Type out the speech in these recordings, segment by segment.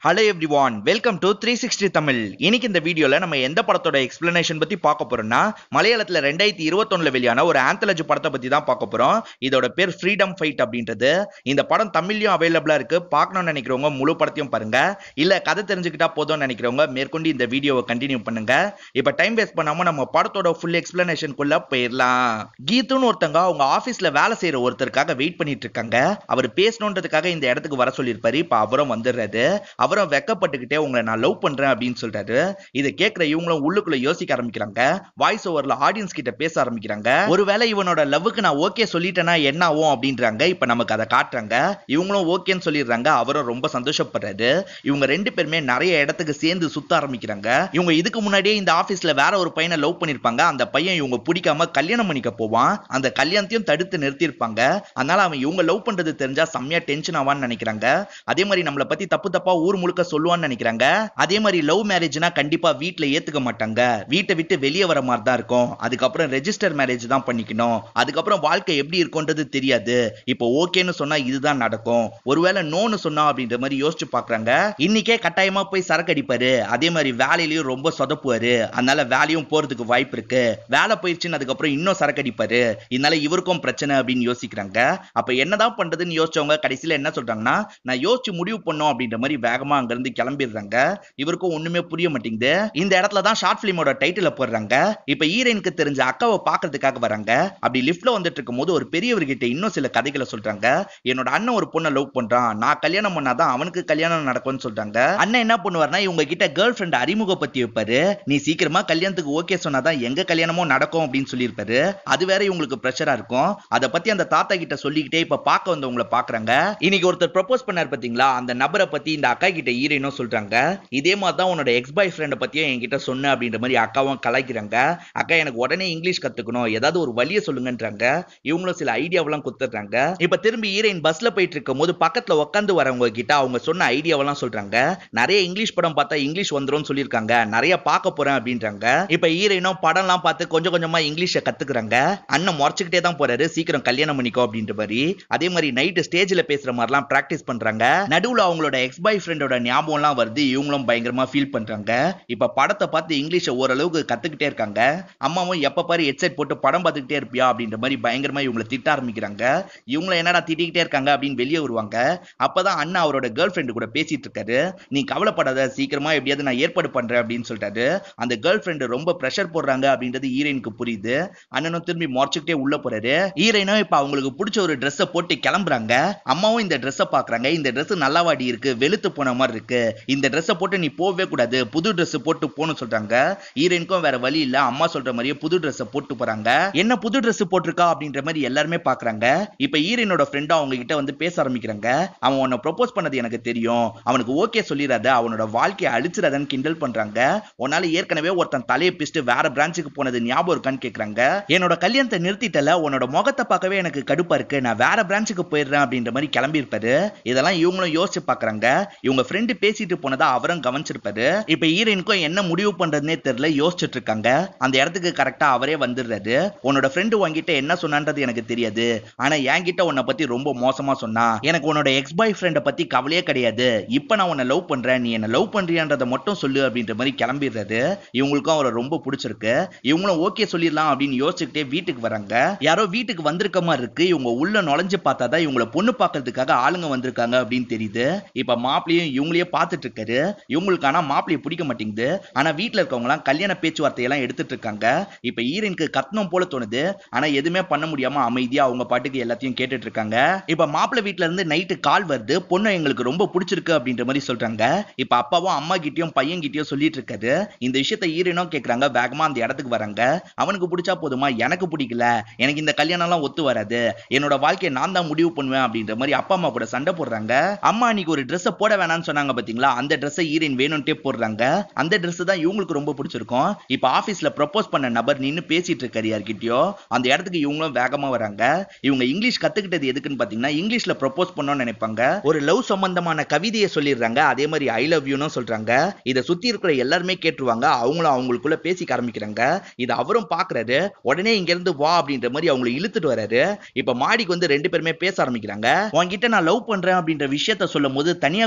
hello everyone welcome to three sixty Tamil இன்னைக்கு இந்த வீடியோல நம்ம எந்த படத்தோட எக்ஸ்பிளனேஷன் பத்தி பார்க்க போறோம்னா மலையாளத்துல ரெண்டாயிரத்தி இருபத்தொன்னுல வெளியான ஒரு ஆந்தாலஜி படத்தை பத்தி தான் பார்க்க போறோம் இதோட பேர் ஃப்ரீடம் ஃபைட் அப்படின்றது இந்த படம் தமிழ்லயும் அவைலபிளா இருக்கு பார்க்கணும்னு நினைக்கிறவங்க முழு படத்தையும் பாருங்க இல்ல கதை தெரிஞ்சுக்கிட்டா போதும்னு நினைக்கிறவங்க மேற்கொண்டு இந்த வீடியோவை கண்டினியூ பண்ணுங்க இப்ப டைம் வேஸ்ட் பண்ணாம நம்ம படத்தோட ஃபுல் எக்ஸ்பிளனேஷனுக்குள்ள போயிடலாம் கீத்துன்னு ஒருத்தங்க அவங்க ஆபீஸ்ல வேலை செய்யற ஒருத்தருக்காக வெயிட் பண்ணிட்டு இருக்காங்க அவர் பேசணுன்றதுக்காக இந்த இடத்துக்கு வர சொல்லியிருப்பாரு இப்ப அவரும் வந்துடுறாரு அவரும் வெக்கப்பட்டுக்கிட்டே உங்களை நான் லவ் பண்றேன் அப்படின்னு சொல்றாரு இதை கேட்கிற இவங்களும் உள்ளுக்குள்ள யோசிக்க ஆரம்பிக்கிறாங்க வாய்ஸ் ஓவர்ல ஆடியன்ஸ் கிட்ட பேச ஆரம்பிக்கிறாங்க ஒருவேளை இவனோட லவ்வுக்கு நான் ஓகே சொல்லிட்டேன்னா என்ன ஆகும் அப்படின்றாங்க இப்ப நமக்கு அதை காட்டுறாங்க இவங்களும் ஓகேன்னு சொல்லிடுறாங்க அவரும் ரொம்ப சந்தோஷப்படுறாரு இவங்க ரெண்டு பேருமே நிறைய இடத்துக்கு சேர்ந்து சுத்த ஆரம்பிக்கிறாங்க இவங்க இதுக்கு முன்னாடியே இந்த ஆபீஸ்ல வேற ஒரு பையனை லவ் பண்ணிருப்பாங்க அந்த பையன் இவங்க பிடிக்காம கல்யாணம் பண்ணிக்க போவான் அந்த கல்யாணத்தையும் தடுத்து நிறுத்தியிருப்பாங்க அதனால அவன் இவங்க லவ் பண்றது தெரிஞ்சா செம்மையா டென்ஷன் ஆவான்னு நினைக்கிறாங்க அதே மாதிரி நம்மளை பத்தி தப்பு தப்பா ஊர் முழுக்க சொல்லுவான்னு நினைக்கிறாங்க அதே மாதிரி லவ் மேரேஜ்னா கண்டிப்பா வீட்ல ஏத்துக்க மாட்டாங்க வீட்டை விட்டு வெளியே வர மாதிரி தான் இருக்கும் அதுக்கப்புறம் ரெஜிஸ்டர் மேரேஜ் தான் பண்ணிக்கணும் அதுக்கப்புறம் வாழ்க்கை எப்படி இருக்கும்ன்றது தெரியாது இப்போ ஓகேன்னு சொன்னா இதுதான் நடக்கும் ஒருவேளை நோன்னு சொன்னா அப்படின்ற மாதிரி யோசிச்சு பாக்குறாங்க இன்னைக்கே கட்டாயமா போய் சரக்கு அடிப்பாரு அதே மாதிரி வேலையிலயும் ரொம்ப சொதப்புவாரு அதனால வேலையும் போறதுக்கு வாய்ப்பு இருக்கு வேலை போயிடுச்சுன்னு அதுக்கப்புறம் இன்னும் சரக்கு அடிப்பாரு இதனால இவருக்கும் பிரச்சனை அப்படின்னு யோசிக்கிறாங்க அப்ப என்னதான் பண்றதுன்னு யோசிச்சவங்க கடைசியில என்ன சொல்றாங்கன்னா நான் யோசிச்சு முடிவு பண்ணோம் அப்படின்ற மாதிரி வேகமா அங்க இருந்து கிளம்பிடுறாங்க இவருக்கும் ஒண்ணுமே புரிய மாட்டேங்குது இந்த இடத்துல தான் ஷார்ட் பிலிமோட டைட்டில போடுறாங்க இப்ப ஹீரோயினுக்கு தெரிஞ்ச அக்காவை பாக்குறதுக்காக வராங்க அப்படி லிஃப்ட்ல வந்துட்டு இருக்கும் போது ஒரு பெரியவர்கிட்ட இன்னும் சில கதைகளை சொல்றாங்க என்னோட அண்ணன் ஒரு பொண்ணை லவ் பண்றான் நான் கல்யாணம் பண்ணாதான் அவனுக்கு கல்யாணம் நடக்கும்னு சொல்றாங்க அண்ணன் என்ன பண்ணுவார்னா இவங்க கிட்ட கேர்ள் ஃபிரெண்ட் அறிமுகப்படுத்தி வைப்பாரு நீ சீக்கிரமா கல்யாணத்துக்கு ஓகே சொன்னாதான் எங்க கல்யாணமும் நடக்கும் அப்படின்னு சொல்லியிருப்பாரு அது வேற இவங்களுக்கு ப்ரெஷரா இருக்கும் அதை பத்தி அந்த தாத்தா கிட்ட சொல்லிக்கிட்டே இப்ப பார்க்க வந்தவங்களை பாக்குறாங்க இன்னைக்கு ஒருத்தர் ப்ரொபோஸ் பண்ணார் பாத்தீங்களா அந்த நபரை பத்தி இந்த அக்கா கிட்ட ஈரனும் சொல்றாங்க இதே மாதிரி தான் உன்னோட எக்ஸ் பாய் ஃப்ரெண்டை பத்தியும் என்கிட்ட சொன்ன அப்படின்ற மாதிரி அக்காவும் கலாய்க்கிறாங்க அக்கா எனக்கு உடனே இங்கிலீஷ் கத்துக்கணும் ஏதாவது ஒரு வழியை சொல்லுங்கன்றாங்க இவங்களும் சில ஐடியாவெல்லாம் குத்துறாங்க இப்ப திரும்பி ஹீரோயின் பஸ்ல போயிட்டு இருக்கும் போது பக்கத்துல உட்காந்து வரவங்க கிட்ட அவங்க சொன்ன ஐடியாவெல்லாம் சொல்றாங்க நிறைய இங்கிலீஷ் படம் பார்த்தா இங்கிலீஷ் வந்துரும் சொல்லியிருக்காங்க நிறைய பார்க்க போறேன் அப்படின்றாங்க இப்ப ஹீரோயினும் படம்லாம் பார்த்து கொஞ்சம் கொஞ்சமா இங்கிலீஷை கத்துக்கிறாங்க அண்ணன் முறைச்சுக்கிட்டே தான் போறாரு சீக்கிரம் கல்யாணம் பண்ணிக்கோ அப்படின்ற மாதிரி அதே மாதிரி நைட்டு ஸ்டேஜ்ல பேசுற மாதிரிலாம் பிராக்டிஸ் பண்றாங்க நடுவுல அவங்களோட எக்ஸ் பாய் ஃப்ரெண்டோட ஞாபகம்லாம் வருது இவங்களும் பயங்கரமா ஃபீல் பண்றாங்க இப்ப படத்தை பார்த்து இங்கிலீஷை ஓரளவுக்கு கத்துக்கிட்டே இருக்காங்க அம்மாவும் எப்ப பாரு ஹெட்செட் போட்டு படம் பார்த்துக்கிட்டே இருப்பியா அப்படின்ற மாதிரி பயங்கரமா இவங்களை திட்ட ஆரம்பிக்கிறாங்க இவங்களும் என்னடா திட்டிக்கிட்டே இருக்காங்க அப்படின்னு வெளியே வருவாங்க அப்பதான் அண்ணா அவரோட கேர்ள் ஃப்ரெண்டு கூட பேசிட்டு இருக்காரு நீ கவலைப்படாத சீக்கிரமா எப்படியாவது நான் ஏற்பாடு பண்றேன் அப்படின்னு சொல்லிட்டாரு அந்த கேர்ள் ஃப்ரெண்டு ரொம்ப ப்ரெஷர் போடுறாங்க அப்படின்றது ஹீரோயினுக்கு புரியுது அண்ணனும் திரும்பி முறைச்சுக்கிட்டே உள்ள போறாரு ஹீரோயினும் இப்ப அவங்களுக்கு பிடிச்ச ஒரு ட்ரெஸ்ஸை போட்டு கிளம்புறாங்க அம்மாவும் இந்த ட்ரெஸ்ஸை பாக்குறாங்க இந்த ட்ரெஸ் நல்லாவாடி இருக்கு வெளுத்து போன மாதிரி இருக்கு இந்த ட்ரெஸ்ஸை போட்டு நீ போகவே கூடாது புது ட்ரெஸ் போட்டு போன்னு சொல்றாங்க ஹீரோயினுக்கும் வேற வழி இல்ல அம்மா சொல்ற மாதிரியே புது ட்ரெஸ்ஸை போட்டு போறாங்க என்ன புது ட்ரெஸ் போட்டிருக்கா அப்படின்ற மாதிரி எல்லாருமே பாக்குறாங்க இப்ப ஹீரோயினோட ஃப்ரெண்டும் அவங்க கிட்ட வந்து பேச ஆரம்பிக்கிறாங்க அவன் உன்னை ப்ரொபோஸ் பண்ணது எனக்கு தெரியும் அவனுக்கு ஓகே சொல்லிடாத அவனோட வாழ்க்கையை அழிச்சிடாதன்னு கிண்டல் பண்றாங்க உன்னால ஏற்கனவே ஒருத்தன் தலையை பிடிச்சிட்டு வேற பிரான்ச்சுக்கு போனது ஞாபகம் இருக்கான்னு கேக்குறாங்க என்னோட கல்யாணத்தை நிறுத்திட்டல உன்னோட முகத்தை பார்க்கவே எனக்கு கடுப்பா இருக்கு நான் வேற பிரான்ச்சுக்கு போயிடுறேன் அப்படின்ற மாதிரி கிளம்பி இருப்பாரு இதெல்லாம் இவங்களும் யோசிச்சு பாக்குறாங்க இவங்க ஃப்ரெண்டு பேசிட்டு போனதா அவரும் கவனிச்சிருப்பாரு இப்ப ஹீரோயினுக்கும் என்ன முடிவு பண்றதுனே தெரியல யோசிச்சுட்டு இருக்காங்க அந்த இடத்துக்கு கரெக்டா அவரே வந்துடுறாரு உன்னோட ஃப்ரெண்டு உன்கிட்ட என்ன சொன்னான்றது எனக்கு தெரியாது ஆனா என்கிட்ட உன்னை பத்தி ரொம்ப மோசமா சொன்னா எனக்கு உன்னோட எக்ஸ் பாய் ஃப்ரெண்டை பத்தி கவலையே கிடையாது இப்ப நான் உன்னை லவ் பண்றேன் நீ என்ன லவ் பண்றியான்றதை மட்டும் சொல்லு அப்படின்ற மாதிரி கிளம்பிடுறாரு இவங்களுக்கும் அவரை ரொம்ப பிடிச்சிருக்கு இவங்களும் ஓகே சொல்லிடலாம் அப்படின்னு யோசிச்சுக்கிட்டே வீட்டுக்கு வராங்க யாரோ வீட்டுக்கு வந்திருக்க மாதிரி இருக்கு இவங்க உள்ள நுழைஞ்சு பார்த்தாதான் இவங்கள பொண்ணு பார்க்கறதுக்காக ஆளுங்க வந்திருக்காங்க அப்படின்னு தெரியுது இப்ப மாப்பிளையும் இவங்களையே பார்த்துட்டு இருக்காரு இவங்களுக்கு ஆனா மாப்பிளைய பிடிக்க மாட்டேங்குது ஆனா வீட்டுல இருக்கவங்க எல்லாம் கல்யாண பேச்சுவார்த்தையெல்லாம் எடுத்துட்டு இருக்காங்க இப்ப ஈரனுக்கு கத்தனம் போல தோணுது ஆனா எதுவுமே பண்ண முடியாம அமைதியா அவங்க பாட்டுக்கு எல்லாத்தையும் கேட்டுட்டு இருக்காங்க இப்ப மாப்பிள்ளை வீட்ல இருந்து நைட்டு கால் வருது பொண்ணு எங்களுக்கு ரொம்ப பிடிச்சிருக்கு அப்படின்ற மாதிரி சொல்றாங்க இப்ப அப்பாவும் அம்மா கிட்டயும் பையன் கிட்டயும் சொல்லிட்டு இருக்காரு இந்த விஷயத்த ஈரனும் கேக்குறாங்க வேகமா அந்த இடத்துக்கு வராங்க அவனுக்கு பிடிச்சா போதுமா எனக்கு பிடிக்கல எனக்கு இந்த கல்யாணம் எல்லாம் ஒத்து வராது என்னோட வாழ்க்கையை நான் தான் முடிவு பண்ணுவேன் அப்படின்ற மாதிரி அப்பா அம்மா கூட சண்டை போடுறாங்க அம்மா அன்னைக்கு ஒரு ட்ரெஸ்ஸை போட வேணாம்னு சொன்னாங்க பாத்தீங்களா அந்த ட்ரெஸ்ஸை ஈரன் வேணும்ட்டே போடுறாங்க அந்த Dress தான் இவங்களுக்கு ரொம்ப பிடிச்சிருக்கும் இப்ப ஆபீஸ்ல ப்ரப்போஸ் பண்ண நபர் நின்னு பேசிட்டு இருக்காரு யார்கிட்டயோ அந்த இடத்துக்கு இவங்களும் வேகமா வராங்க இவங்க இங்கிலீஷ் கத்துக்கிட்டது எதுக்குன்னு பாத்தீங்கன்னா இங்கிலீஷ்ல ப்ரப்போஸ் பண்ணணும்னு நினைப்பாங்க ஒரு லவ் சம்பந்தமான கவிதையை சொல்லிடுறாங்க அதே மாதிரி ஐ லவ் யூன்னு சொல்றாங்க இதை சுத்தி இருக்கிற எல்லாருமே கேட்டுருவாங்க அவங்களும் அவங்களுக்குள்ள பேசிக்க ஆரம்பிக்கிறாங்க இதை அவரும் பாக்குறாரு உடனே இங்க இருந்து வா அப்படின்ற மாதிரி அவங்களை இழுத்துட்டு வராரு இப்ப மாடிக்கு வந்து ரெண்டு பேருமே பேச ஆரம்பிக்கிறாங்க உன்கிட்ட நான் லவ் பண்றேன் அப்படின்ற விஷயத்த சொல்லும் போது தனியா கூப்பிட்டு தானே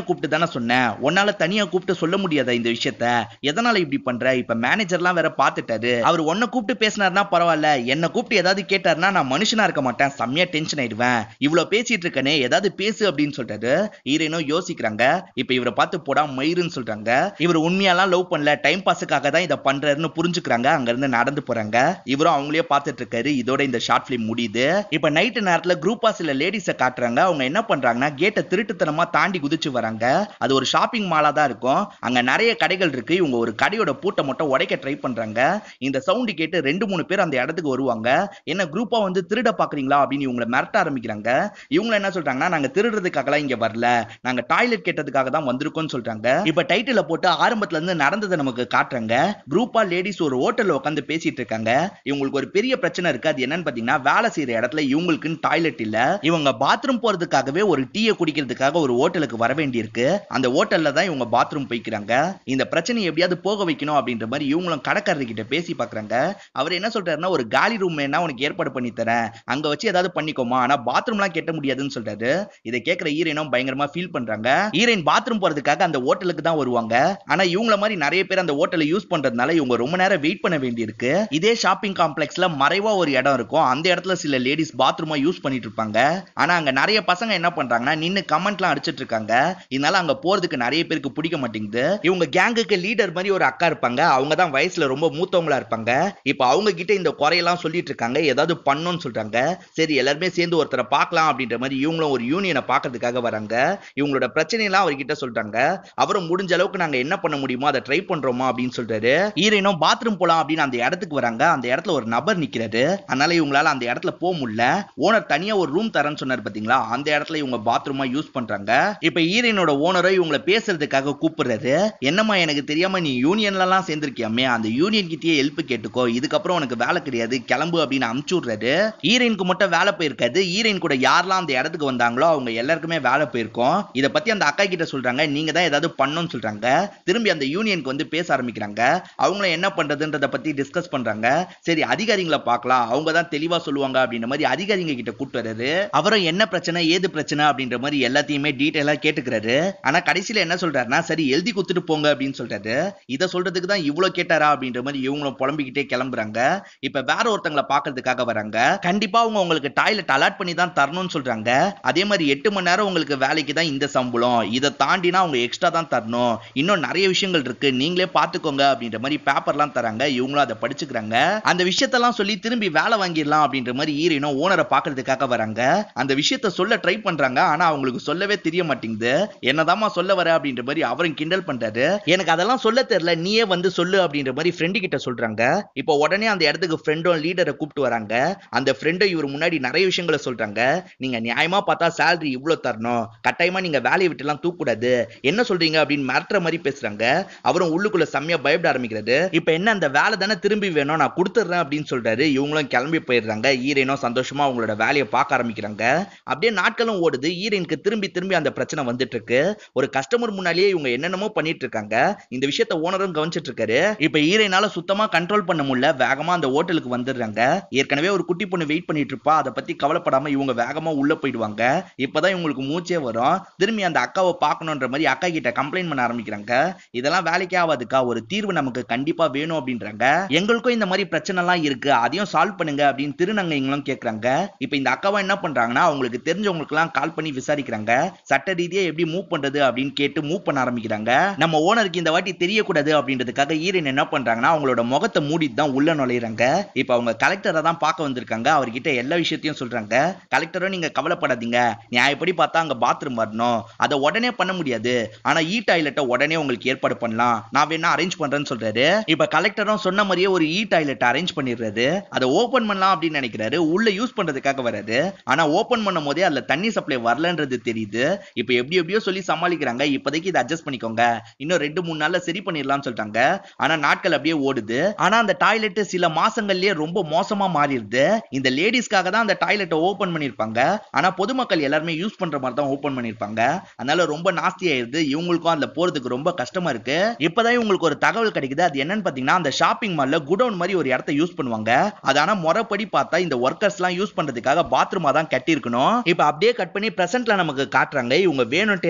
தானே சொன்னேன் உன்னால தனியா கூப்பிட்டு சொல்ல முடியாதா இந்த விஷயத்த எதனால இப்படி பண்ற இப்ப மேனேஜர்லாம் வேற பாத்துட்டாரு அவர் உன்னை கூப்பிட்டு பேசினாருன்னா பரவாயில்ல என்ன கூப்பிட்டு ஏதாவது கேட்டாருன்னா நான் மனுஷனா இருக்க மாட்டேன் செம்மையா டென்ஷன் ஆயிடுவேன் இவ்வளவு பேசிட்டு இருக்கனே ஏதாவது பேசு அப்படின்னு சொல்லிட்டாரு ஹீரோயினும் யோசிக்கிறாங்க இப்ப இவரை பார்த்து போடா மயிருன்னு சொல்றாங்க இவர் உண்மையாலாம் லவ் பண்ணல டைம் பாஸுக்காக தான் இதை பண்றாருன்னு புரிஞ்சுக்கிறாங்க அங்க இருந்து நடந்து போறாங்க இவரும் அவங்களே பார்த்துட்டு இருக்காரு இதோட இந்த ஷார்ட் பிலிம் முடியுது இப்ப நைட்டு நேரத்துல குரூப்பா சில லேடிஸை காட்டுறாங்க அவங்க என்ன பண்றாங்கன்னா கேட்டை திருட்டுத்தனமா தாண்டி குதிச்சு வராங்க அது ஒரு ஷாப்பிங் மாலா தான் இருக்கும் அங்க நிறைய கடைகள் இருக்கு இவங்க ஒரு கடையோட பூட்டை மட்டும் உடைக்க ட்ரை பண்றாங்க இந்த சவுண்டு கேட்டு ரெண்டு மூணு பேர் அந்த இடத்துக்கு வருவாங்க என்ன குரூப்பா வந்து திருட பாக்குறீங்களா அப்படின்னு இவங்களை மிரட்ட ஆரம்பிக்கிறாங்க இவங்க என்ன சொல்றாங்கன்னா நாங்க திருடுறதுக்காகலாம் இங்க வரல நாங்க டாய்லெட் கேட்டதுக்காக தான் வந்திருக்கோம்னு சொல்றாங்க இப்ப டைட்டில போட்டு ஆரம்பத்துல இருந்து நடந்ததை நமக்கு காட்டுறாங்க குரூப்பா லேடிஸ் ஒரு ஹோட்டல்ல உட்காந்து பேசிட்டு இருக்காங்க இவங்களுக்கு ஒரு பெரிய பிரச்சனை இருக்கு அது என்னன்னு பாத்தீங்கன்னா வேலை செய்யற இடத்துல இவங்களுக்குன்னு டாய்லெட் இல்ல இவங்க பாத்ரூம் போறதுக்காகவே ஒரு டீயை குடிக்கிறதுக்காக ஒரு ஹோட்டலுக்கு வர வேண்டியிருக்கு அந்த ஹோட்டல்ல தான் இவங்க பாத்ரூம் போய்க்கிறாங்க இந்த பிரச்சனையை எப்படியாவது போக வைக்கணும் அப்படின்ற மாதிரி இவங்களும் கடைக்காரர் கிட்ட பேசி பாக்குறாங்க அவர் என்ன சொல்றாருன்னா ஒரு காலி ரூம் வேணா உனக்கு ஏற்பாடு பண்ணி தரேன் அங்க வச்சு ஏதாவது பண்ணிக்கோமா ஆனா பாத்ரூம்லாம் கெட்ட முடியாதுன்னு சொல்றாரு இதை கேட்கிற ஹீரோயினும் பயங்கரமா ஃபீல் பண்றாங்க ஹீரோயின் பாத்ரூம் போறதுக்காக அந்த ஹோட்டலுக்கு தான் வருவாங்க ஆனா இவங்கள மாதிரி நிறைய பேர் அந்த ஹோட்டலை யூஸ் பண்றதுனால இவங்க ரொம்ப நேரம் வெயிட் பண்ண வேண்டியிருக்கு இதே ஷாப்பிங் காம்ப்ளெக்ஸ்ல மறைவா ஒரு இடம் இருக்கும் அந்த இடத்துல சில லேடிஸ் பாத்ரூமா யூஸ் பண்ணிட்டு இருப்பாங்க ஆனா அங்க நிறைய பசங்க என்ன பண்றாங்கன்னா நின்னு கமெண்ட்லாம் அடிச்சிட்டு இருக்காங்க இதனால அங்க போறதுக்கு நிறைய பேருக்கு பிடிக்க மாட்டேங்குது இவங்க கேங்குக்கு லீடர் மாதிரி ஒரு அக்கா இருப்பாங்க அவங்க தான் வயசுல ரொம்ப மூத்தவங்களா இருப்பாங்க இப்போ அவங்க கிட்ட இந்த குறையெல்லாம் சொல்லிட்டு இருக்காங்க ஏதாவது பண்ணணும்னு சொல்றாங்க சரி எல்லாருமே சேர்ந்து ஒருத்தரை பார்க்கலாம் அப்படின்ற மாதிரி இவங்களும் ஒரு யூனியனை பார்க்கறதுக்காக வராங்க இவங்களோட பிரச்சனையெல்லாம் அவர்கிட்ட சொல்றாங்க அவரும் முடிஞ்ச அளவுக்கு நாங்க என்ன பண்ண முடியுமோ அதை ட்ரை பண்றோமா அப்படின்னு சொல்றாரு ஹீரோயினும் பாத்ரூம் போலாம் அப்படின்னு அந்த இடத்துக்கு வராங்க அந்த இடத்துல ஒரு நபர் நிக்கிறாரு அதனால இவங்களால அந்த இடத்துல போக முடியல ஓனர் தனியா ஒரு ரூம் தரேன்னு சொன்னார் பாத்தீங்களா அந்த இடத்துல இவங்க பாத்ரூமா யூஸ் பண்றாங்க இப்ப ஹீரோயினோட ஓனரோ இவங்கள பேசுறதுக்காக கூப்பிடுறாரு என்னம்மா எனக்கு தெரியாம நீ யூனியன்ல எல்லாம் சேர்ந்திருக்கியாமே அந்த யூனியன் கிட்டயே ஹெல்ப் கேட்டுக்கோ இதுக்கப்புறம் உனக்கு வேலை கிடையாது கிளம்பு அப்படின்னு அமுச்சு விடுறாரு ஹீரோயினுக்கு மட்டும் வேலை போயிருக்காது ஹீரோயின் கூட யாரெல்லாம் அந்த இடத்துக்கு வந்தாங்களோ அவங்க எல்லாருக்குமே வேலை போயிருக்கும் இதை பத்தி அந்த அக்கா கிட்ட சொல்றாங்க நீங்க தான் ஏதாவது பண்ணணும்னு சொல்றாங்க திரும்பி அந்த யூனியனுக்கு வந்து பேச ஆரம்பிக்கிறாங்க அவங்களும் என்ன பண்றதுன்றத பத்தி டிஸ்கஸ் பண்றாங்க சரி அதிகாரிகளை பார்க்கலாம் அவங்க தான் தெளிவா சொல்லுவாங்க அப்படின்ற மாதிரி அதிகாரிங்க கிட்ட கூட்டு வர்றாரு அவரும் என்ன பிரச்சனை ஏது பிரச்சனை அப்படின்ற மாதிரி எல்லாத்தையுமே டீட்டெயிலா கேட்டுக்கிறாரு ஆனா கடைசியில என்ன சொல்றாருன்னா சரி எழுதி கொடுத்துட்டு போங்க அப்படின்னு சொல்றாரு இதை சொல்றதுக்கு தான் இவ்வளவு கேட்டாரா அப்படின்ற மாதிரி இவங்களும் புலம்பிக்கிட்டே கிளம்புறாங்க இப்ப வேற ஒருத்தங்களை பாக்குறதுக்காக வராங்க கண்டிப்பா அவங்க உங்களுக்கு டாய்லெட் அலாட் பண்ணி தான் தரணும்னு சொல்றாங்க அதே மாதிரி எட்டு மணி நேரம் உங்களுக்கு வேலைக்கு தான் இந்த சம்பளம் இதை தாண்டினா அவங்க எக்ஸ்ட்ரா தான் தரணும் இன்னும் நிறைய விஷயங்கள் இருக்கு நீங்களே பாத்துக்கோங்க அப்படின்ற மாதிரி பேப்பர்லாம் தராங்க இவங்களும் அதை படிச்சுக்கிறாங்க அந்த விஷயத்தெல்லாம் சொல்லி திரும்பி வேலை வாங்கிடலாம் அப்படின்ற மாதிரி ஈரனும் ஓனரை பாக்குறதுக்காக வராங்க அந்த விஷயத்த சொல்ல ட்ரை பண்றாங்க ஆனா அவங்களுக்கு சொல்லவே தெரிய மாட்டேங்குது என்னதாம்மா சொல்ல வர அப்படின்ற மாதிரி அவரும் கிண்டல் பண்றாரு எனக்கு அதெல்லாம் சொல்ல தெரியல நீயே வந்து சொல்லு அப்படின்ற மாதிரி ஃப்ரெண்டு கிட்ட சொல்றாங்க இப்போ உடனே அந்த இடத்துக்கு ஃப்ரெண்டும் லீடரை கூப்பிட்டு வராங்க அந்த ஃப்ரெண்டும் இவர் முன்னாடி நிறைய விஷயங்களை சொல்றாங்க நீங்க நியாயமா பார்த்தா salary இவ்வளவு தரணும் கட்டாயமா நீங்க வேலையை விட்டு எல்லாம் தூக்கூடாது என்ன சொல்றீங்க அப்படின்னு மிரட்டுற மாதிரி பேசுறாங்க அவரும் உள்ளுக்குள்ள செம்மையா பயப்பட ஆரம்பிக்கிறாரு இப்போ என்ன அந்த வேலை தானே திரும்பி வேணும் நான் கொடுத்துட்றேன் அப்படின்னு சொல்றாரு இவங்களும் கிளம்பி போயிடுறாங்க ஈரேனும் சந்தோஷமா அவங்களோட வேலையை பார்க்க ஆரம்பிக்கிறாங்க அப்படியே நாட்களும் ஓடுது ஈரனுக்கு திரும்பி திரும்பி அந்த பிரச்சனை வந்துட்டு இருக்கு ஒரு கஸ்டமர் முன்னாலேயே இவங்க என்னென்னமோ பண்ணிட்டு இருக்காங்க இந்த விஷயத்த ஓனரும் கவனிச்சிட்டு இருக்காரு இப்ப ஈரனால சுத்தமா கண்ட்ரோல் பண்ண முடியல வேகமா அந்த ஹோட்டலுக்கு வந்துடுறாங்க ஏற்கனவே ஒரு குட்டி பொண்ணு வெயிட் பண்ணிட்டு இருப்பா அதை பத்தி கவலைப்படாம இவங்க வேகமா உள்ள போயிடுவாங்க இப்பதான் இவங்களுக்கு மூச்சே வரும் திரும்பி அந்த அக்காவை பார்க்கணுன்ற மாதிரி அக்கா கிட்ட கம்ப்ளைண்ட் பண்ண ஆரம்பிக்கிறாங்க இதெல்லாம் வேலைக்கே ஆகாதுக்கா ஒரு தீர்வு நமக்கு கண்டிப்பா வேணும் அப்படின்றாங்க எங்களுக்கும் இந்த மாதிரி பிரச்சனை எல்லாம் இருக்கு அதையும் சால்வ் பண்ணுங்க அப்படின்னு திருநங்கைங்களும் கேக்குறாங்க இப்ப இந்த அக்காவா என்ன பண்றாங்கன்னா அவங்களுக்கு தெரிஞ்சவங்களுக்கு எல்லாம் கால் பண்ணி விசாரிக்கிறாங்க சட்ட ரீதியா எப்படி மூவ் பண்றது அப்படின்னு கேட்டு மூவ் பண்ண ஆரம்பிக்கிறாங்க நம்ம ஓனருக்கு இந்த வாட்டி தெரியக்கூடாது அப்படின்றதுக்காக ஈரன் என்ன பண்றாங்கன்னா அவங்களோட முகத்தை மூடிட்டு தான் உள்ள நுழையிறாங்க இப்ப அவங்க கலெக்டரை தான் பார்க்க வந்திருக்காங்க அவர்கிட்ட எல்லா விஷயத்தையும் சொல்றாங்க கலெக்டரும் நீங்க கவலைப்படாதீங்க நியாயப்படி பார்த்தா அங்க பாத்ரூம் வரணும் அதை உடனே பண்ண முடியாது ஆனா இ டாய்லெட்டை உடனே உங்களுக்கு ஏற்பாடு பண்ணலாம் நான் வேணா அரேஞ்ச் பண்றேன்னு சொல்றாரு இப்ப கலெக்டரும் சொன்ன மாதிரியே ஒரு இ டாய்லெட் அரேஞ்ச் பண்ணிடுறாரு அதை ஓபன் பண்ணலாம் அப்படின்னு நினைக்கிறாரு உள்ள யூஸ் பண்றதுக்காக வராது ஆனா ஓபன் பண்ணும் போதே அதுல தண்ணி சப்ளை வரலன்றது தெரியுது இப்ப எப்படி எப்படியோ சொல்லி சமாளிக்கிறாங்க இப்போதைக்கு இதை அட்ஜஸ்ட் பண்ணிக்கோங்க இன்னும் ரெண்டு மூணு நாள்ல சரி பண்ணிடலாம்னு சொல்லிட்டாங்க ஆனா நாட்கள் அப்படியே ஓடுது ஆனா அந்த டாய்லெட் சில மாசங்கள்லயே ரொம்ப மோசமா மாறிடுது இந்த லேடிஸ்க்காக தான் அந்த டாய்லெட்டை ஓபன் பண்ணிருப்பாங்க ஆனா பொதுமக்கள் எல்லாருமே யூஸ் பண்ற மாதிரி தான் ஓபன் பண்ணிருப்பாங்க அதனால ரொம்ப நாஸ்தி ஆயிருது இவங்களுக்கும் அதுல போறதுக்கு ரொம்ப கஷ்டமா இருக்கு இப்பதான் இவங்களுக்கு ஒரு தகவல் கிடைக்குது அது என்னன்னு பாத்தீங்கன்னா அந்த ஷாப்பிங் மால்ல குடவுன் மாதிரி ஒரு இடத்த யூஸ் பண்ணுவாங்க அது ஆனா முறைப்படி பார்த்தா இந்த ஒர்க்கர்ஸ் எல்லாம் யூஸ் பண்றதுக்காக பாத்ரூமா தான் கட்டியிருக்கணும் இப்ப அப்படியே கட் பண்ணி பிரசன்ட்ல நமக்கு காட்டுறாங்க இவங்க வேணும்ட்டே தான் அந்த பூட்டு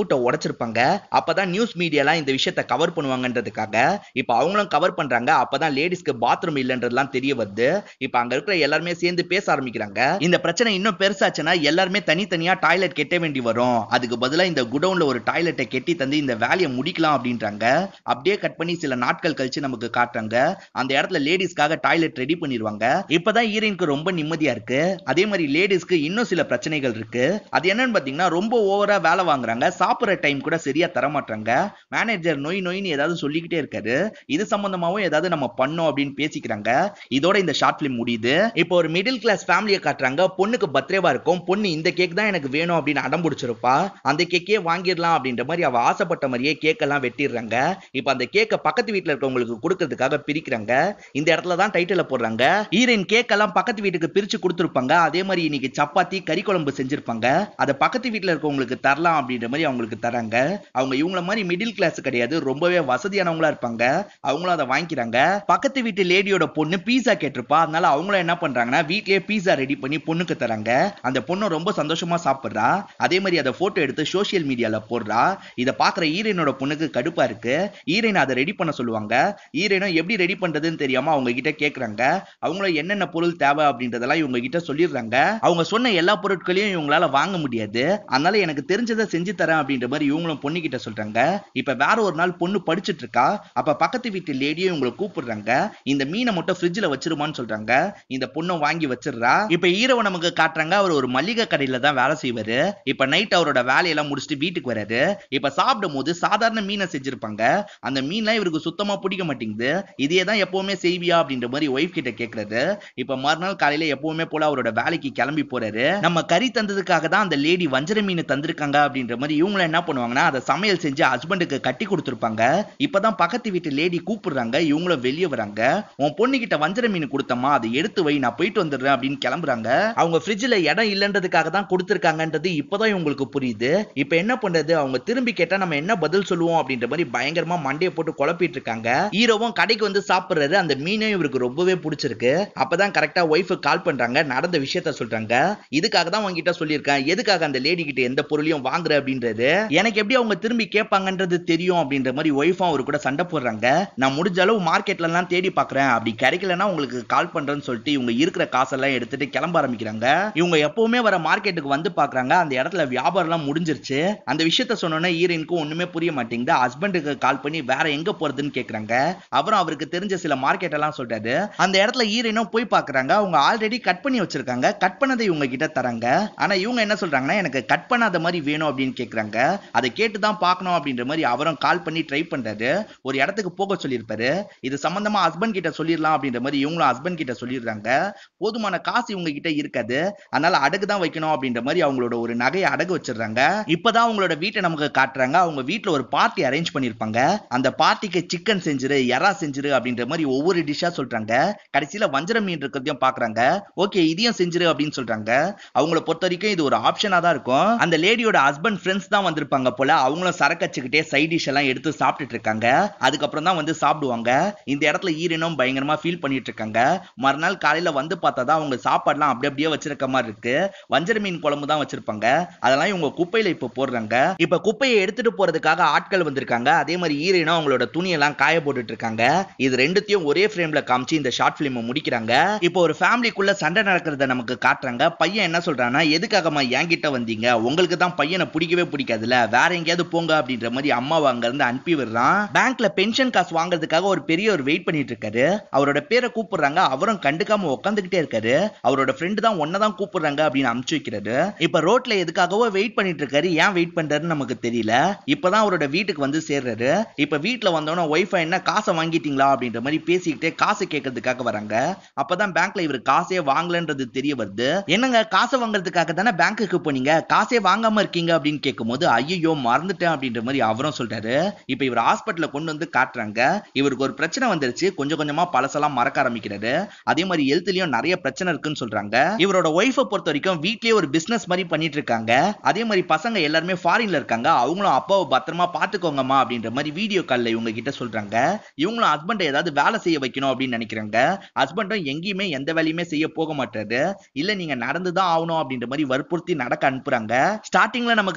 பூட்டை உடைச்சிருப்பாங்க அப்பதான் நியூஸ் மீடியாலாம் இந்த விஷயத்த கவர் பண்ணுவாங்கன்றதுக்காக இப்ப அவங்களும் கவர் பண்றாங்க அப்பதான் லேடிஸ்க்கு பாத்ரூம் இல்லைன்றதுலாம் தெரிய வருது இப்ப அங்க இருக்கிற எல்லாருமே சேர்ந்து பேச ஆரம்பிக்கிறாங்க இந்த பிரச்சனை இன்னும் பெருசாச்சுன்னா எல்லாருமே தனித்தனியா டாய்லெட் கெட்ட வேண்டி வரும் அதுக்கு பதிலா இந்த குடவுன்ல ஒரு டாய்லெட்டை கெட்டி தந்து இந்த வேலையை முடிக்கலாம் அப்படின்றாங்க அப்படியே கட் பண்ணி சில நாட்கள் கழிச்சு நமக்கு காட்டுறாங்க அந்த இடத்துல லேடிஸ்க்காக டாய்லெட் ரெடி பண்ணிடுவாங்க இப்பதான் ஹீரோயினுக்கு ரொம்ப நிம்மதியா இருக்கு அதே மாதிரி லேடிஸ்க்கு இன்னும் சில பிரச்சனைகள் இருக்கு அது என்னன்னு பாத்தீங்கன்னா ரொம்ப ஓவரா வேலை வாங்குறாங்க சாப்பிடுற டைம் கூட சரியா தர மாட்டாங்க மேனேஜர் நொய் நொய்னு ஏதாவது சொல்லிக்கிட்டே இருக்காரு இது சம்பந்தமாவும் ஏதாவது நம்ம பண்ணோம் அப்படின்னு பேசிக்கிறாங்க இதோட இந்த ஷார்ட் பிலிம் முடியுது இப்போ ஒரு மிடில் கிளாஸ் ஃபேமிலியை காட்டுறாங்க பொண்ணுக்கு பர்த்டேவா இருக்கும் பொண்ணு இந்த கேக் தான் எனக்கு வேணும் அப்படின்னு அடம் பிடிச்சிருப்பா அந்த கேக்கே வாங்கிடலாம் அப்படின்ற மாதிரி அவ ஆசைப்பட்ட மாதிரியே கேக் எல்லாம் வெட்டிடுறாங்க இப்போ அந்த கேக்கை பக்கத்து வீட்டுல இருக்கவங்களுக்கு கொடுக்கறதுக்காக பிரிக்கிறாங்க இந்த இடத்துல தான் டைட்டில போடுறாங்க ஹீரோயின் கேக் எல்லாம் பக்கத்து வீட்டுக்கு பிரிச்சு கொடுத்துருப்பாங்க அதே மாதிரி இன்னைக்கு சப்பாத்தி கறி குழம்பு செஞ்சிருப்பாங்க அதை பக்கத்து வீட்டுல இருக்கவங்களுக்கு தரலாம் அப்படின்ற மாதிரி அவங்களுக்கு தராங்க அவங்க இவங்கள மாதிரி மிடில் கிளாஸ் கிடையாது ரொம்பவே வசதியானவங்களா இருப்பாங்க அவங்களும் அதை வாங்கிக்கிறாங்க பக்கத்து வீட்டு லேடியோட பொண்ணு பீஸா கேட்டிருப்பா அதனால அவங்களும் என்ன பண்றாங்கன்னா வீட்லயே பீஸா ரெடி பண்ணி பொண்ணுக்கு தராங்க அந்த பொண்ணு ரொம்ப சந்தோஷமா சாப்பிடுறா அதே மாதிரி அதை போட்டோ எடுத்து சோஷியல் மீடியால போடுறா இதை பாக்குற ஈரனோட பொண்ணுக்கு கடுப்பா இருக்கு ஈரன் அதை ரெடி பண்ண சொல்லுவாங்க ஈரனும் எப்படி ரெடி பண்றதுன்னு தெரியாம அவங்க கிட்ட கேக்குறாங்க அவங்களும் என்னென்ன பொருள் தேவை அப்படின்றதெல்லாம் இவங்க கிட்ட சொல்லிடுறாங்க அவங்க சொன்ன எல்லா பொருட்களையும் இவங்களால வாங்க முடியாது அதனால எனக்கு தெரிஞ்சதை செஞ்சு தரேன் அப்படின்ற மாதிரி இவங்களும் பொண்ணு கிட்ட சொல்றாங்க இப்ப வேற ஒரு நாள் பொண்ணு படிச்சிட்டு இருக்கா அப்ப பக்கத்து வீட்டு லேடியும் இவங்களை கூப்பிடுறாங்க இந்த மீனை மட்டும் ஃப்ரிட்ஜ்ல வச்சிருமான்னு சொல்றாங்க இந்த பொண்ணு வாங்கி வச்சிடுறா இப்ப ஈரவ நமக்கு காட்டுறாங்க அவர் ஒரு மளிகை கடையில தான் வேலை செய்வாரு இப்ப நைட் அவரோட வேலையெல்லாம் முடிச்சுட்டு வீட்டுக்கு வராரு இப்ப சாப்பிடும் போது சாதாரண மீனை செஞ்சிருப்பாங்க அந்த மீன்லாம் இவருக்கு சுத்தமா பிடிக்க மாட்டேங்குது இதே தான் எப்பவுமே செய்வியா அப்படின்ற மாதிரி ஒய்ஃப் கிட்ட கேக்குறாரு இப்ப மறுநாள் காலையில எப்பவுமே போல அவரோட வேலைக்கு கிளம்பி போறாரு நம்ம கறி தந்ததுக்காக தான் அந்த லேடி வஞ்சர மீன் தந்திருக்காங்க அப்படின்ற மாதிரி இவங்களும் என்ன பண்ணுவாங்கன்னா அதை சமையல் செஞ்சு ஹஸ்பண்டுக்கு கட்டி கொடுத்துருப்பாங்க இப்பதான் பக்கத்து வீட்டு லேடி கூப்பிடுறாங்க இவங்களும் வெளியே வராங்க உன் பொண்ணு கிட்ட வஞ்சர மீன் கொடுத்தம்மா அதை எடுத்து வை நான் போயிட்டு வந்துடுறேன் அப்படின்னு கிளம்புறாங்க அவங்க ஃப்ரிட்ஜ்ல இடம் இல்லைன்றதுக்காக தான் கொடுத்துருக்காங்கன்றது இப்பதான் இவங்களுக்கு புரியுது இப்ப என்ன பண்றது அவங்க திரும்பி கேட்டா நம்ம என்ன பதில் சொல்லுவோம் அப்படின்ற மாதிரி பயங்கரமா மண்டையை போட்டு குழப்பிட்டு இருக்காங்க ஹீரோவும் கடைக்கு வந்து சாப்பிடுறாரு அந்த மீனையும் இவருக்கு ரொம்பவே பிடிச்சிருக்கு அப்பதான் கரெக்டா ஒய்ஃபு கால் பண்றாங்க நடந்த விஷயத்த சொல்றாங்க இதுக்காக தான் உங்ககிட்ட சொல்லியிருக்கேன் எதுக்காக அந்த லேடி கிட்ட எந்த பொருளையும் வாங்குற அப்படின்றது எனக்கு எப்படி அவங்க திரும்பி கேட்பாங்கன்றது தெரியும் அப்படின்ற மாதிரி ஒய்ஃபும் அவர் கூட சண்டை போடுறாங்க நான் முடிஞ்ச அளவு மார்க்கெட்ல எல்லாம் தேடி பாக்குறேன் அப்படி கிடைக்கலன்னா உங்களுக்கு கால் பண்றேன்னு சொல்லிட்டு இவங்க இருக்கிற காசெல்லாம் எடுத்துட்டு கிளம்ப ஆரம்பிக்கிறாங்க இவங்க எப்பவுமே வர மார்க்கெட்டுக்கு வந்து பாக்குறாங்க அந்த இடத்துல வியாபாரம் எல்லாம் முடிஞ்சிருச்சு அந்த விஷயத்த சொன்னோன்னே ஹீரோயினுக்கும் ஒண்ணுமே புரிய மாட்டேங்குது ஹஸ்பண்டுக்கு கால் பண்ணி வேற எங்க போறதுன்னு கேக்குறாங்க அப்புறம் அவருக்கு தெரிஞ்ச சில மார்க்கெட் எல்லாம் சொல்றாரு அந்த இடத்துல ஹீரோயினும் போய் பாக்குறாங்க அவங்க ஆல்ரெடி கட் பண்ணி வச்சிருக்காங்க கட் பண்ணதை இவங்க கிட்ட தராங்க ஆனா இவங்க என்ன சொல்றாங்கன்னா எனக்கு கட் பண்ணாத மாதிரி வேணும் அப்படின்னு கேக்குறாங்க அதை கேட்டு தான் பார்க்கணும் அப்படின்ற மாதிரி அவரும் கால் பண்ணி ட்ரை பண்றாரு ஒரு இடத்துக்கு போக சொல்லியிருப்பாரு இது சம்பந்தமா ஹஸ்பண்ட் கிட்ட சொல்லிடலாம் அப்படின்ற மாதிரி இவங்களும் ஹஸ்பண்ட் கிட்ட சொல்லிடுறாங்க போதுமான காசு இவங்க கிட்ட இருக்காது அதனால அடகு தான் வைக்கணும் அப்படின்ற மாதிரி அவங்களோட ஒரு நகையை அடகு வச்சிடுறாங்க இப்பதான் அவங்களோட வீட்டை நமக்கு காட்டுறாங்க அவங்க வீட்ல ஒரு பார்ட்டி அரேஞ்ச் பண்ணிருப்பாங்க அந்த பார்ட்டிக்கு சிக்கன் செஞ்சிரு எறா செஞ்சிரு அப்படின்ற மாதிரி ஒவ்வொரு டிஷ்ஷா சொல்றாங்க கடைசியில வஞ்சர மீன் இருக்கிறதையும் பாக்குறாங்க ஓகே இதையும் செஞ்சிரு அப்படின்னு சொல்றாங்க அவங்கள பொறுத்த வரைக்கும் இது ஒரு ஆப்ஷனா தான் இருக்கும் அந்த லேடியோட ஹஸ்பண்ட் ஃப்ரெண்ட்ஸ் தான் வந்திருப்பாங்க போல அவங்களும் சரக்கச்சுக்கிட்டே சைட் டிஷ் எல்லாம் எடுத்து சாப்பிட்டுட்டு இருக்காங்க அதுக்கப்புறம் தான் வந்து சாப்பிடுவாங்க இந்த இடத்துல ஈரனும் பயங்கரமா ஃபீல் பண்ணிட்டு இருக்காங்க மறுநாள் காலையில வந்து பார்த்தா தான் அவங்க சாப்பாடுலாம் அப்படி அப்படியே வச்சிருக்க மாதிரி இருக்கு வஞ்சர மீன் குழம்பு தான் வச்சிருப்பாங்க அதெல்லாம் இவங்க குப்பையில இப்ப போடுறாங்க இப்ப குப்பையை எடுத்துட்டு போறதுக்காக ஆட்கள் வந்திருக்காங்க அதே மாதிரி ஈரனும் அவங்களோட துணியெல்லாம் காய போட்டுட்டு இருக்காங்க இது ரெண்டுத்தையும் ஒரே ஃப்ரேம்ல காமிச்சு இந்த ஷார்ட் பிலிம் முடிக்கிறாங்க இப்போ ஒரு ஃபேமிலிக்குள்ள சண்டை நடக்கிறத நமக்கு காட்டுறாங்க பையன் என்ன சொல்றான்னா எதுக்காகம்மா என்கிட்ட வந்தீங்க உங்களுக்கு தான் பையனை பிடிக்கவே பிடிக்காதுல்ல வேற எங்கேயாவது போங்க அப்படின்ற மாதிரி அம்மாவை அங்க இருந்து அனுப்பி விடுறான் பேங்க்ல பென்ஷன் காசு வாங்குறதுக்காக ஒரு பெரியவர் வெயிட் பண்ணிட்டு இருக்காரு அவரோட பேரை கூப்பிடுறாங்க அவரும் கண்டுக்காம உட்காந்துக்கிட்டே இருக்காரு அவரோட ஃப்ரெண்டு தான் ஒன்னதான் கூப்பிடுறாங்க அப்படின்னு அமுச்சு வைக்கிறாரு இப்ப ரோட்ல எதுக்காகவோ வெயிட் பண்ணிட்டு இருக்காரு ஏன் வெயிட் பண்றாருன்னு நமக்கு தெரியல இப்பதான் அவரோட வீட்டுக்கு வந்து சேர்றாரு இப்ப வீட்டுல வந்தோடனே ஒய்ஃபை என்ன காசை வாங்கிட்டீங்களா அப்படின்ற மாதிரி பேசிக்கிட்டே காசு கேட்கறதுக்காக வராங்க அப்பதான் பேங்க்ல இவர் காசே வாங்கலன்றது தெரிய வருது என்னங்க காசை வாங்குறதுக்காக தானே பேங்க்குக்கு போனீங்க காசே வாங்காம இருக்கீங்க அப்படின்னு கேட்கும்போது ஐயோ மறந்துட்டேன் அப்படின்ற மாதிரி அவரும் சொல்றாரு இப்ப இவர் ஹாஸ்பிட்டல்ல கொண்டு வந்து காட்டுறாங்க இவருக்கு ஒரு பிரச்சனை வந்துருச்சு கொஞ்சம் கொஞ்சமா பழசெல்லாம் மறக்க ஆரம்பிக்கிறாரு அதே மாதிரி ஹெல்த்லயும் நிறைய பிரச்சனை இருக்குன்னு சொல்றாங்க இவரோட ஒய்ஃபை பொறுத்த வரைக்கும் வீட்லயே ஒரு பிசினஸ் மாதிரி பண்ணிட்டு இருக்காங்க அதே மாதிரி பசங்க எல்லாருமே ஃபாரின்ல இருக்காங்க அவங்களும் அப்பாவை பத்திரமா பாத்துக்கோங்கம்மா அப்படின்ற மாதிரி வீடியோ கால்ல இவங்க கிட்ட சொல்றாங்க இவங்களும் ஹஸ்பண்டை ஏதாவது வேலை செய்ய வைக்கணும் அப்படின்னு நினைக்கிறாங்க ஹஸ்பண்டும் எங்கேயுமே எந்த வேலையுமே செய்ய போக மாட்டாரு இல்ல நீங்க நடந்துதான் ஆகணும் அப்படின்ற மாதிரி வற்புறுத்தி நடக்க அனுப்புறாங்க ஸ்டார்டிங்ல நமக்கு காமிச்சவங்க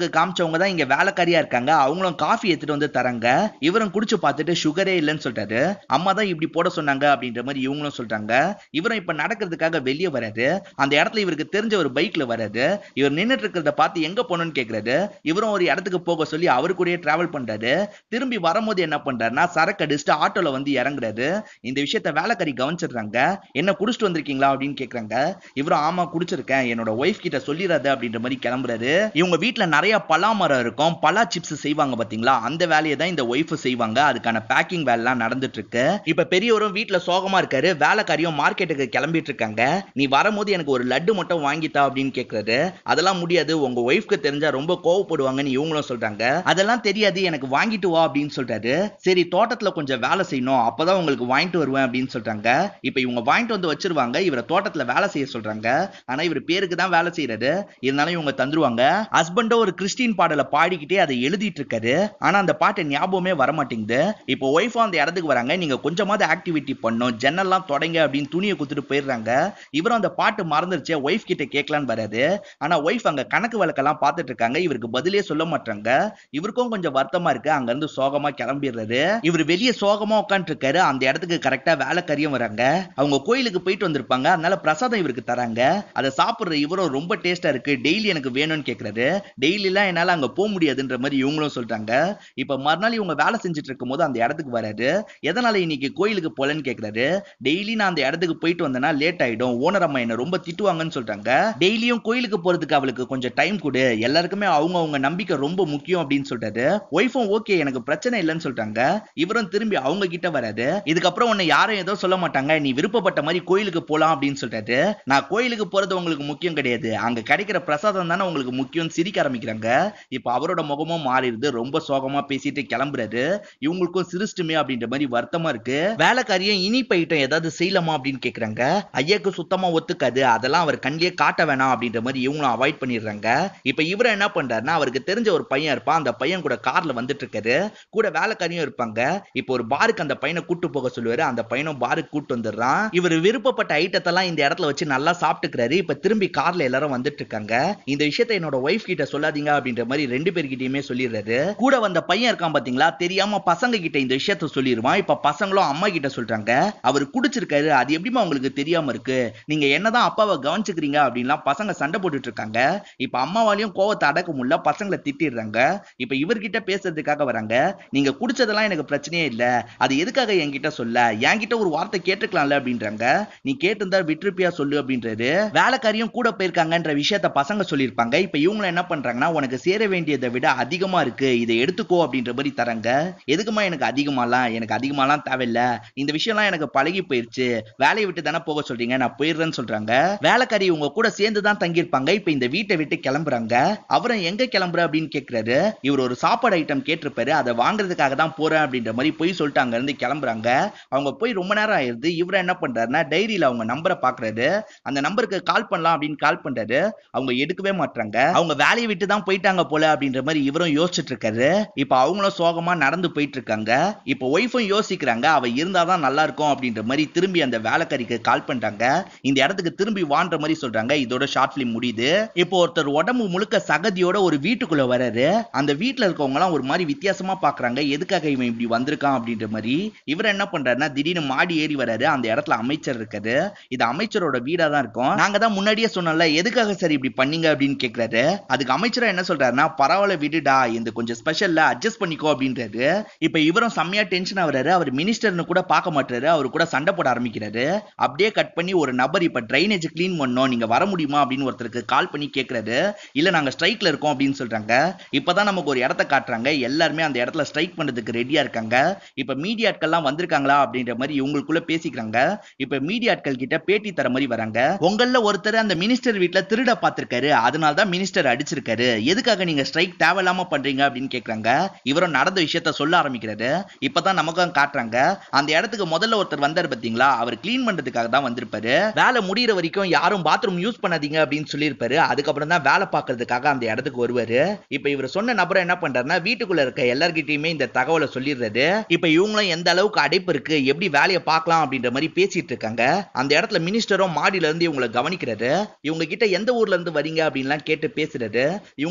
ஒருத்தவங்க தான் இங்க வேலைக்காரியா இருக்காங்க அவங்களும் காஃபி எடுத்துட்டு வந்து தராங்க இவரும் குடிச்சு பார்த்துட்டு சுகரே இல்லைன்னு சொல்லிட்டாரு அம்மா தான் இப்படி போட சொன்னாங்க அப்படின்ற மாதிரி இவங்களும் சொல்றாங்க இவரும் இப்ப நடக்கிறதுக்காக வெளியே வராரு அந்த இடத்துல இவருக்கு தெரிஞ்ச ஒரு பைக்ல வராது இவர் நின்னுட்டு இருக்கிறத பார்த்து எங்க போகணும்னு கேக்குறாரு இவரும் ஒரு இடத்துக்கு போக சொல்லி அவரு கூடயே டிராவல் பண்றாரு திரும்பி வரும்போது என்ன பண்றாருன்னா சரக்கு அடிச்சுட்டு ஆட்டோல வந்து இறங்குறாரு இந்த விஷயத்த வேலைக்காரி கவனிச்சிடுறாங்க என்ன குடிச்சிட்டு வந்திருக்கீங்களா அப்படின்னு கேக்குறாங்க இவரும் ஆமா குடிச்சிருக்கேன் என்னோட ஒய்ஃப் கிட்ட சொல்லிடாத அப்படின்ற மாதிரி கிளம்புறாரு இவங்க வீட்ல நிறைய பலா மரம் இருக்கும் பலா சிப்ஸ் செய்வாங்க பாத்தீங்களா அந்த வேலையை தான் இந்த ஒய்ஃப் செய்வாங்க அதுக்கான பேக்கிங் வேலைலாம் நடந்துட்டு இருக்கு இப்ப பெரியவரும் வீட்ல சோகமா இருக்காரு வேலைக்காரியும் மார்க்கெட்டுக்கு கிளம்பிட்டு இருக்காங்க நீ வரும்போது எனக்கு ஒரு லட்டு மட்டும் வாங்கித்தா அப்படின்னு கேக்குறாரு அதெல்லாம் முடியாது உங்க ஒய்ஃப்க்கு தெரிஞ்சா ரொம்ப கோவப்படுவாங்கன்னு இவங்களும் சொல்றாங்க அதெல்லாம் தெரியாது எனக்கு வாங்கிட்டு வா அப்படின்னு சொல்றாரு சரி தோட்டத்துல கொஞ்சம் வேலை செய்யணும் அப்பதான் உங்களுக்கு வாங்கிட்டு வருவேன் அப்படின்னு சொல்றாங்க இப்ப இவங்க வாங்கிட்டு வந்து வச்சிருவாங்க இவரை தோட்டத்துல வேலை செய்ய சொல்றாங்க ஆனா இவர் பேருக்கு தான் வேலை செய்யறாரு இருந்தாலும் இவங்க தந்துருவாங்க ஹஸ்பண்டோ ஒரு கிறிஸ்டின் பாடலை பாடிக்கிட்டே அதை எழுதிட்டு இருக்காரு ஆனா அந்த பாட்டு ஞாபகமே வர மாட்டேங்குது இப்போ ஒய்ஃபும் அந்த இடத்துக்கு வராங்க நீங்க கொஞ்சமாவது ஆக்டிவிட்டி பண்ணும் ஜன்னல்லாம் தொடங்க அப்படின்னு துணியை குத்துட்டு போயிடுறாங்க இவரும் அந்த பாட்டு மறந்துருச்சு ஒய்ஃப் கிட்ட கேட்கலான்னு வராது ஆனா ஒய்ஃப் அங்க கணக்கு வழக்கெல்லாம் பார்த்துட்டு இருக்காங்க இவருக்கு பதிலே சொல்ல மாட்டாங்க இவருக்கும் கொஞ்சம் வருத்தமா இருக்கு அங்க இருந்து சோகமா கிளம்பிடுறாரு இவர் வெளியே சோகமா உட்காந்துட்டு இருக்காரு அந்த இடத்துக்கு கரெக்டா வேலைக்காரியும் வராங்க அவங்க கோயிலுக்கு போயிட்டு வந்திருப்பாங்க அதனால பிரசாதம் இவருக்கு தராங்க அதை சாப்பிடுற இவரும் ரொம்ப டேஸ்டா இருக்கு டெய்லி எனக்கு வேணும்னு கேக்குறாரு டெய்லி எல்லாம் என்னால அங்க போக முடியாதுன்ற மாதிரி இவங்களும் சொல்றாங்க இப்ப மறுநாள் இவங்க வேலை செஞ்சுட்டு இருக்கும் போது அந்த இடத்துக்கு வராரு எதனால இன்னைக்கு கோயிலுக்கு போலன்னு கேக்குறாரு டெய்லி நான் அந்த இடத்துக்கு போயிட்டு வந்தேன்னா லேட் ஆயிடும் ஓனர் அம்மா என்ன ரொம்ப திட்டுவாங்கன்னு சொல்றாங்க டெய்லியும் கோயிலுக்கு போறதுக்கு அவளுக்கு கொஞ்சம் டைம் கொடு எல்லாருக்குமே அவங்க அவங்க நம்பிக்கை ரொம்ப முக்கியம் அப்படின்னு சொல்றாரு ஒய்ஃபும் ஓகே எனக்கு பிரச்சனை இல்லைன்னு சொல்றாங்க இவரும் திரும்பி அவங்க கிட்ட வராது இதுக்கப்புறம் உன்னை யாரும் ஏதோ சொல்ல மாட்டாங்க நீ விருப்பப்பட்ட மாதிரி கோயிலுக்கு போலாம் அப்படின்னு சொல்றாரு நான் கோயிலுக்கு போறது உங்களுக்கு முக்கியம் கிடையாது அங்க கிடைக்கிற பிரசாதம் தானே உங்களுக்கு முக்கியம் சிரிக்க ஆரம்பிக்கிறாங்க இப்ப அவரோட முகமும் மாறிடுது ரொம்ப சோகமா பேசிட்டு கிளம்புறாரு இவங்களுக்கும் சிரிச்சிட்டுமே அப்படின்ற மாதிரி வருத்தமா இருக்கு வேலைக்காரியும் இனிப்பு ஐட்டம் ஏதாவது செய்யலாமா அப்படின்னு கேக்குறாங்க ஐயாக்கு சுத்தமா ஒத்துக்காது அதெல்லாம் அவர் கண்ணிலே காட்ட வேணாம் அப்படின்ற மாதிரி இவங்களும் அவாய்ட் பண்ணிடுறாங்க இப்ப இவரை என்ன பண்றாருன்னா அவருக்கு தெரிஞ்ச ஒரு பையன் இருப்பான் அந்த பையன் கூட கார்ல வந்துட்டு இருக்காரு கூட வேலைக்காரியும் இருப்பாங்க இப்போ ஒரு பாருக்கு அந்த பையனை கூட்டு போக சொல்லுவாரு அந்த பையனும் பாருக்கு கூட்டு வந்துடுறான் இவர் விருப்பப்பட்ட ஐட்டத்தெல்லாம் இந்த இடத்துல வச்சு நல்லா சாப்பிட்டுக்கிறாரு இப்ப திரும்பி கார்ல எல்லாரும் வந்துட்டு இருக்காங்க இந்த விஷயத்த என்னோட ஒய்ஃப் கிட்ட சொல்லாதீங்க அப்படின்ற மாதிரி ரெண்டு பேர்கிட்டயுமே சொல்லிடுறாரு கூட வந்த பையன் இருக்கான் பாத்தீங்களா தெரியாம பசங்க கிட்ட இந்த விஷயத்த சொல்லிடுவான் இப்ப பசங்களும் அம்மா கிட்ட சொல்றாங்க அவர் குடிச்சிருக்காரு அது எப்படிமா உங்களுக்கு தெரியாம இருக்கு நீங்க என்னதான் அப்பாவை கவனிச்சுக்கிறீங்க அப்படின்லாம் பசங்க சண்டை போட்டுட்டு இருக்காங்க இப்ப அம்மாவாலையும் கோவத்தை அடக்க முடியல பசங்களை திட்டிடுறாங்க இப்ப இவர்கிட்ட பேசுறதுக்காக வராங்க நீங்க குடிச்சதெல்லாம் எனக்கு பிரச்சனையே இல்ல அது எதுக்காக என்கிட்ட சொல்ல என்கிட்ட ஒரு வார்த்தை கேட்டுக்கலாம்ல அப்படின்றாங்க நீ கேட்டிருந்தா விட்டுருப்பியா சொல்லு அப்படின்றாரு வேலைக்காரியும் கூட போயிருக்காங்கன்ற விஷயத்த பசங்க சொல்லியிருப்பாங்க இப்ப இவங்க என்ன பண்றாங்கன்னா உனக்கு சேர வேண்டியதை விட அதிகமா இருக்கு இதை எடுத்துக்கோ அப்படின்ற மாதிரி தராங்க எதுக்குமா எனக்கு அதிகமாலாம் எனக்கு அதிகமாலாம் தேவையில்ல இந்த விஷயம்லாம் எனக்கு பழகி போயிருச்சு வேலையை விட்டு தானே போக சொல்றீங்க நான் போயிடுறேன்னு சொல்றாங்க வேலைக்காரி உங்க கூட சேர்ந்து தான் தங்கியிருப்பாங்க இப்ப இந்த வீட்டை விட்டு கிளம்புறாங்க அவரும் எங்க கிளம்புற அப்படின்னு கேக்குறாரு இவர் ஒரு சாப்பாடு ஐட்டம் கேட்டிருப்பாரு அதை வாங்குறதுக்காக தான் போறேன் அப்படின்ற மாதிரி போய் சொல்லிட்டு அங்க இருந்து கிளம்புறாங்க அவங்க போய் ரொம்ப நேரம் ஆயிருது இவர் என்ன பண்றாருன்னா டைரியில அவங்க நம்பரை பாக்குறாரு அந்த நம்பருக்கு கால் பண்ணலாம் அப்படின்னு கால் பண்றாரு அவங்க எடுக்கவே மாட்டாங்க அவங்க வேலையை விட்டு தான் போயிட்டாங்க போல அப்படின்ற மாதிரி இவரும் யோசிச்சுட்டு இருக்காரு இப்ப அவங்களும் சோகமா நடந்து போயிட்டு இருக்காங்க இப்ப ஒய்ஃபும் யோசிக்கிறாங்க அவ இருந்தாதான் நல்லா இருக்கும் அப்படின்ற மாதிரி திரும்பி அந்த வேலைக்காரிக்கு கால் பண்றாங்க இந்த இடத்துக்கு திரும்பி வான்ற மாதிரி சொல்றாங்க இதோட ஷார்ட் பிலிம் முடியுது இப்போ ஒருத்தர் உடம்பு முழுக்க சகதியோட ஒரு வீட்டுக்குள்ள வராரு அந்த வீட்டுல இருக்கவங்க எல்லாம் ஒரு மாதிரி வித்தியாசமா பாக்குறாங்க எதுக்காக இவன் இப்படி வந்திருக்கான் அப்படின்ற மாதிரி இவர் என்ன பண்றாருன்னா திடீர்னு மாடி ஏறி வராரு அந்த இடத்துல அமைச்சர் இருக்காரு இது அமைச்சரோட வீடா தான் இருக்கும் நாங்க தான் முன்னாடியே சொன்னோம்ல எதுக்காக சார் இப்படி பண்ணீங்க அப்படின்னு கேக்குறாரு அதுக்கு அமைச்சரா என்ன சொல்றாருன்னா பரவாயில்ல விடுடா இந்த கொஞ்சம் ஸ்பெஷல்ல அட்ஜஸ்ட் பண்ணிக்கோ அப்படின்றாரு இப்ப இவரும் செம்மையா டென்ஷன் ஆகுறாரு அவர் மினிஸ்டர்னு கூட பார்க்க மாட்டாரு அவர் கூட சண்டை போட ஆரம்பிக்கிறாரு அப்படியே கட் பண்ணி ஒரு நபர் இப்ப ட்ரைனேஜ் க்ளீன் பண்ணோம் நீங்க வர முடியுமா அப்படின்னு ஒருத்தருக்கு கால் பண்ணி கேக்குறாரு இல்ல நாங்க ஸ்ட்ரைக்ல இருக்கோம் அப்படின்னு சொல்றாங்க இப்பதான் நமக்கு ஒரு இடத்த காட்டுறாங்க எல்லாருமே அந்த இடத்துல ஸ்ட்ரைக் பண்றதுக்கு ரெடியா இருக்காங்க இப்ப மீடியாட்கள்லாம் வந்திருக்காங்களா அப்படின்ற மாதிரி இவங்களுக்குள்ள பேசிக்கிறாங்க இப்ப மீடியாட்கள் கிட்ட பேட்டி தர மாதிரி வராங்க உங்கள ஒருத்தர் அந்த மினிஸ்டர் வீட்ல திருட பார்த்திருக்காரு அதனால தான் மினிஸ்டர் அடிச்சிருக்காரு எதுக்காக நீங்க ஸ்ட்ரைக் தேவையில்லாம பண்றீங்க அப்படின்னு கேக்குறாங்க இவரும் நடந்த விஷயத்த சொல்ல ஆரம்பிக்கிறாரு இப்பதான் நமக்கும் காட்டுறாங்க அந்த இடத்துக்கு முதல்ல ஒருத்தர் வந்தாரு பாத்தீங்களா அவர் க்ளீன் பண்றதுக்காக தான் வந்திருப்பாரு வேலை முடியிற வரைக்கும் யாரும் பாத்ரூம் யூஸ் பண்ணாதீங்க அப்படின்னு சொல்லியிருப்பாரு அதுக்கப்புறம் தான் வேலை பார்க்கறதுக்காக அந்த இடத்துக்கு வருவாரு இப்ப இவர் சொன்ன நபரை என்ன பண்றாருன்னா வீட்டுக்குள்ள இருக்க எல்லார்கிட்டயுமே இந்த தகவலை சொல்லிடுறாரு இப்ப இவங்களும் எந்த அளவுக்கு அடைப்பு இருக்கு எப்படி வேலையை பார்க்கலாம் அப்படின்ற மாதிரி பேசிட்டு இருக்காங்க அந்த இடத்துல மினிஸ்டரும் மாடியில இருந்து இவங்களை கவனிக்கிறாரு இவங்க கிட்ட எந்த ஊர்ல இருந்து வரீங்க அப்படின்லாம் கேட்டு பேசுறாரு இவங்களும் சகஜமா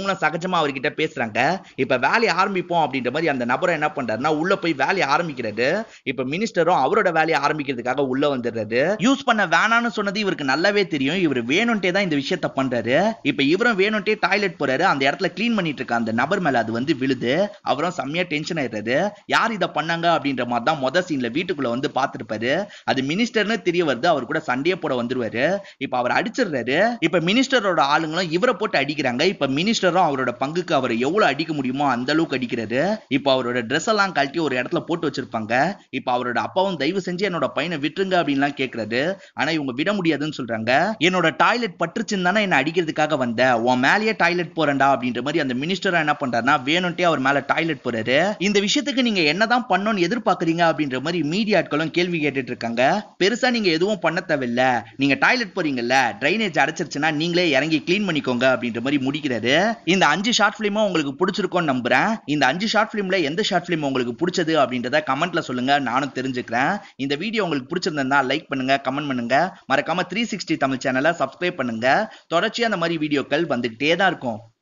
சகஜமா அவர்கிட்ட பேசுறாங்க இப்ப வேலையை ஆரம்பிப்போம் அப்படின்ற மாதிரி அந்த நபரை என்ன பண்றாருன்னா உள்ள போய் வேலையை ஆரம்பிக்கிறாரு இப்ப மினிஸ்டரும் அவரோட வேலையை ஆரம்பிக்கிறதுக்காக உள்ள வந்துடுறாரு யூஸ் பண்ண வேணாம்னு சொன்னது இவருக்கு நல்லாவே தெரியும் இவர் வேணும்ட்டே தான் இந்த விஷயத்த பண்றாரு இப்ப இவரும் வேணும்ட்டே டாய்லெட் போறாரு அந்த இடத்துல க்ளீன் பண்ணிட்டு இருக்க அந்த நபர் மேல அது வந்து விழுது அவரும் செம்மையா டென்ஷன் ஆயிடுறாரு யார் இதை பண்ணாங்க அப்படின்ற மாதிரி தான் மொதல் சீன்ல வீட்டுக்குள்ள வந்து பார்த்திருப்பாரு அது மினிஸ்டர்னு தெரிய வருது அவர் கூட சண்டையே போட வந்துருவாரு இப்ப அவர் அடிச்சிடுறாரு இப்ப மினிஸ்டரோட ஆளுங்களும் இவரை போட்டு அடிக்கிறாங்க இப்ப மினிஸ்டரும் அவரோட பங்குக்கு அவர் எவ்வளவு அடிக்க முடியுமோ அந்த அளவுக்கு அடிக்கிறாரு இப்ப அவரோட ட்ரெஸ் எல்லாம் கழட்டி ஒரு இடத்துல போட்டு வச்சிருப்பாங்க இப்ப அவரோட அப்பாவும் தயவு செஞ்சு என்னோட பையனை விட்டுருங்க அப்படின்லாம் கேக்குறாரு ஆனா இவங்க விட முடியாதுன்னு சொல்றாங்க என்னோட டாய்லெட் பட்டுருச்சுன்னு தானே என்ன அடிக்கிறதுக்காக வந்த உன் மேலேயே டாய்லெட் போறேன்டா அப்படின்ற மாதிரி அந்த மினிஸ்டர் என்ன பண்றாருன்னா வேணும்ட்டே அவர் மேல டாய்லெட் போறாரு இந்த விஷயத்துக்கு நீங்க என்னதான் பண்ணணும்னு எதிர்பார்க்கறீங்க அப்படின்ற மாதிரி மீடியா ஆட்களும் கேள்வி கேட்டுட்டு இருக்காங்க பெருசா நீங்க எதுவும் பண்ண தேவையில்ல நீங்க டாய்லெட் போறீங்கல்ல ட்ரைனேஜ் அடைச்சிருச்சுன்னா நீங்களே இறங்கி க்ளீன் பண்ணிக்கோங்க அப்படின்ற மாதிரி முடிக்கிறாரு இந்த அஞ்சு ஷார்ட் பிலிமும் உங்களுக்கு பிடிச்சிருக்கும்னு நம்புறேன் இந்த அஞ்சு ஷார்ட் பிலிம்ல எந்த ஷார்ட் பிலிம் உங்களுக்கு பிடிச்சது அப்படின்றத கமெண்ட்ல சொல்லுங்க நானும் தெரிஞ்சுக்கிறேன் இந்த வீடியோ உங்களுக்கு பிடிச்சிருந்தா லைக் பண்ணுங்க கமெண்ட் பண்ணுங்க மறக்காம த்ரீ சிக்ஸ்டி தமிழ் சேனலை சப்ஸ்கிரைப் பண்ணுங்க தொடர்ச்சியா அந்த மாதிரி வீடியோக்கள் வந்துகிட்டே தான் இருக்கும்